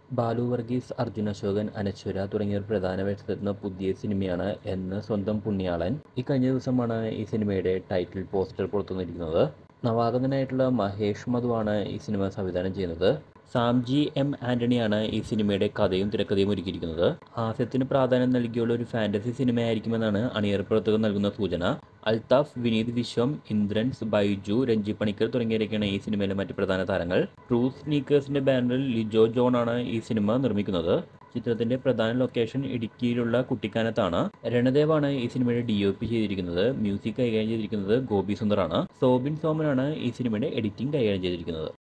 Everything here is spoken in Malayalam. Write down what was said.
ബാലു വർഗീസ് അർജുൻ അശോകൻ അനശ്വര തുടങ്ങിയവർ പ്രധാന വേഷത്തെത്തുന്ന പുതിയ സിനിമയാണ് എന്ന് സ്വന്തം പുണ്യാളൻ ഈ കഴിഞ്ഞ ദിവസമാണ് ഈ സിനിമയുടെ ടൈറ്റിൽ പോസ്റ്റർ പുറത്തുവന്നിരിക്കുന്നത് നവാഗതനായിട്ടുള്ള മഹേഷ് മധുവാണ് ഈ സിനിമ സംവിധാനം ചെയ്യുന്നത് സാംജി എം ആന്റണിയാണ് ഈ സിനിമയുടെ കഥയും തിരക്കഥയും ഒരുക്കിയിരിക്കുന്നത് ഹാസ്യത്തിന് പ്രാധാന്യം നൽകിയുള്ള ഒരു ഫാന്റസി സിനിമയായിരിക്കുമെന്നാണ് അണിയർ പ്രവർത്തകർ നൽകുന്ന സൂചന അൽതാഫ് വിനീത് വിശ്വം ഇന്ദ്രൻസ് ബൈജു രഞ്ജി പണിക്കർ തുടങ്ങിയവരൊക്കെയാണ് ഈ സിനിമയിലെ മറ്റ് പ്രധാന താരങ്ങൾ ട്രൂത്ത് സ്നീക്കേഴ്സിന്റെ ബാനറിൽ ലിജോ ജോൺ ആണ് ഈ സിനിമ നിർമ്മിക്കുന്നത് ചിത്രത്തിന്റെ പ്രധാന ലൊക്കേഷൻ ഇടുക്കിയിലുള്ള കുട്ടിക്കാനത്താണ് രണദേവാണ് ഈ സിനിമയുടെ ഡി ഒ പി ചെയ്തിരിക്കുന്നത് മ്യൂസിക് കൈകാര്യം ചെയ്തിരിക്കുന്നത് ഗോപി സുന്ദറാണ് സോബിൻ സോമനാണ് ഈ സിനിമയുടെ എഡിറ്റിംഗ് കൈകാര്യം ചെയ്തിരിക്കുന്നത്